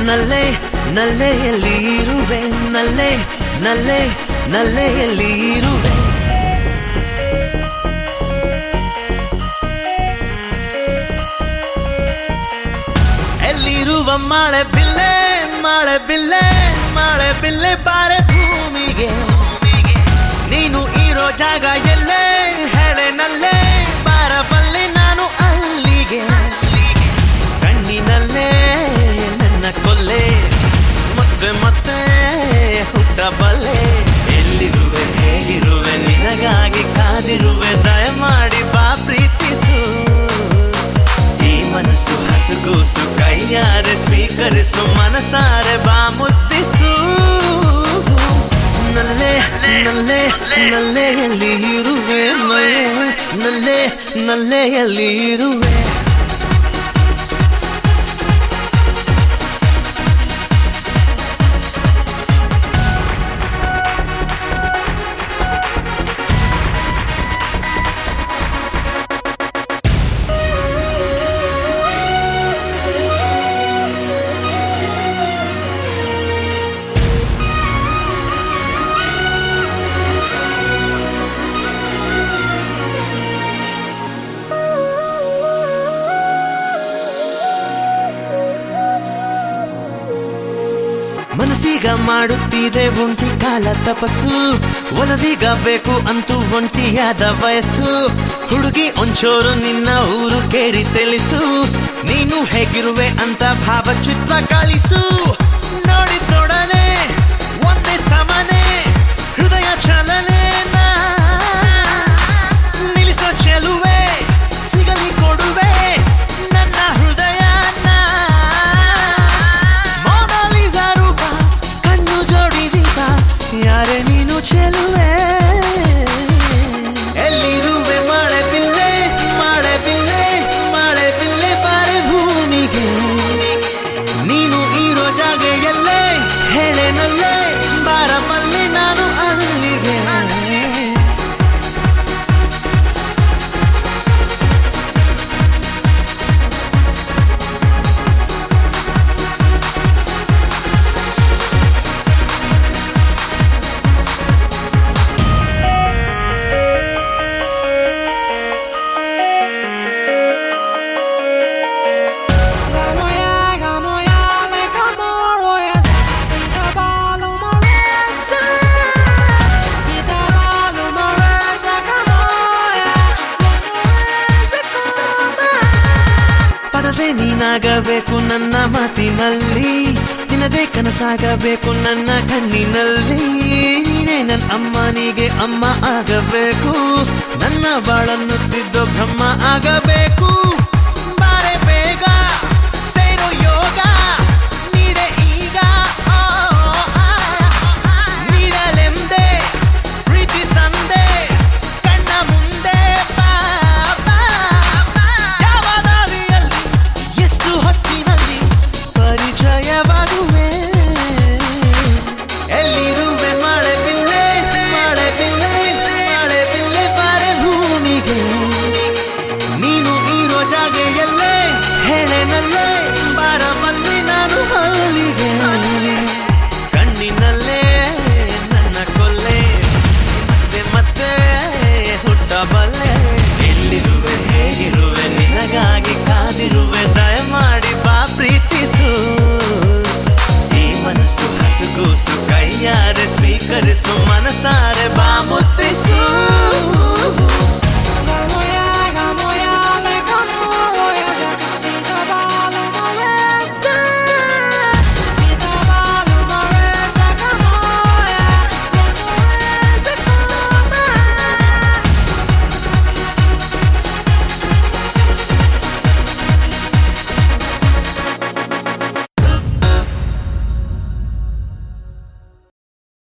ನಲ್ಲೆ ನಲ್ಲೆಯಲ್ಲಿ ಇರುವೆ ನಲ್ಲೆ ನಲ್ಲೆ ನಲ್ಲೆಯಲ್ಲಿ ಇರುವೆ ಎಲ್ಲಿರುವ ಮಾಳೆ ಬಿಲ್ಲೆ ಮಾಳೆ ಬಿಲ್ಲೆ ಮಾಳೆ ಬಿಲ್ಲೆ ಬಾರೆ ಭೂಮಿಗೆ ನೀನು ಇರೋ ಜಾಗ ಎಲ್ಲೇ ಹೇಳೆ ನಲ್ಲೇ ಬಾರಬಲ್ಲೆ ನಾನು ಅಲ್ಲಿಗೆ ಕಣ್ಣಿನಲ್ಲೇ ನನ್ನ ಕೊಲ್ಲೆ ಮತ್ತೆ ಮತ್ತೆ ಹುಟ್ಟಬಲ್ಲೆ ಎಲ್ಲಿರುವೆ ಹೇಗಿರುವೆ ನಿನಗಾಗಿ ಕಾದಿರುವೆ ದಯಮಾಡಿ ಬಾ ಪ್ರೀತಿಸು ಈ ಮನಸ್ಸು ಹಸುಗೂಸು ಕೈಯಾರೆ ಸ್ವೀಕರಿಸು ಮನಸಾರೆ ಬಾ ಮುದ್ದಿಸು ನಲ್ಲೆ ನಲ್ಲೆ ನಲ್ಲೆಯಲ್ಲಿ ಇರುವೆ ನಲ್ಲೆ ನಲ್ಲೆ ನಲ್ಲೆಯಲ್ಲಿ ಇರುವೆ ಮನಸ್ಸೀಗ ಮಾಡುತ್ತಿದೆ ಒಂಟಿ ಕಾಲ ತಪಸ್ಸು ಒಲವೀಗ ಬೇಕು ಅಂತೂ ಒಂಟಿಯಾದ ವಯಸ್ಸು ಹುಡುಗಿ ಒಂಚೂರು ನಿನ್ನ ಊರು ಕೇಳಿ ತಿಳಿಸು ನೀನು ಹೇಗಿರುವೆ ಅಂತ ಭಾವಚಿತ್ರ ಕಳಿಸು ನೋಡಿದೊಡನೆ ಒಂದೇ ಸಮನೆ ಹೃದಯ ಚಲನೆ ನಿಲ್ಲಿಸೋ ಚೆಲುವೆ ಸಿಗಲಿ ಕೊಡುವೆ ನನ್ನ ಹೃದಯ ಮೊನಾಲಿಸಾ ರೂಪ ಕಣ್ಣು ಜೋಡಿದೀಪ ಯಾರೇ ನೀನು ಚೆಲುವೆ ಎಲ್ಲಿರುವೆ ಮಳೆ ಬಿಲ್ಲೆ ಮಳೆ ಬಿಲ್ಲೆ ಮಳೆ ಬಿಲ್ಲೆ ಬಾರೆ ಭೂಮಿಗೆ ನೀನು ಇರೋ ಜಾಗ ಎಲ್ಲೇ ಹೇಳೆನಲ್ಲೇ ಬಾರಬಲ್ಲೆ ನಾನು ಅಲ್ಲಿಗೆ Gamoya, gamoya, me gamoro es Itabalo morenza Itabalo morenza gamoya Morenza kuma ಪದವೇ ನೀನಾಗಬೇಕು ನನ್ನ ಮಾತಿನಲ್ಲಿ ನಿನ್ನದೇ ಕನಸಾಗಬೇಕು ನನ್ನ ಕಣ್ಣಿನಲ್ಲಿ ನೀನೇ ನನ್ನ ಅಮ್ಮನಿಗೆ ಅಮ್ಮ ಆಗಬೇಕು ನನ್ನ ಬಾಳನ್ನು ತಿದ್ದೋ ಬ್ರಹ್ಮ ಆಗಬೇಕು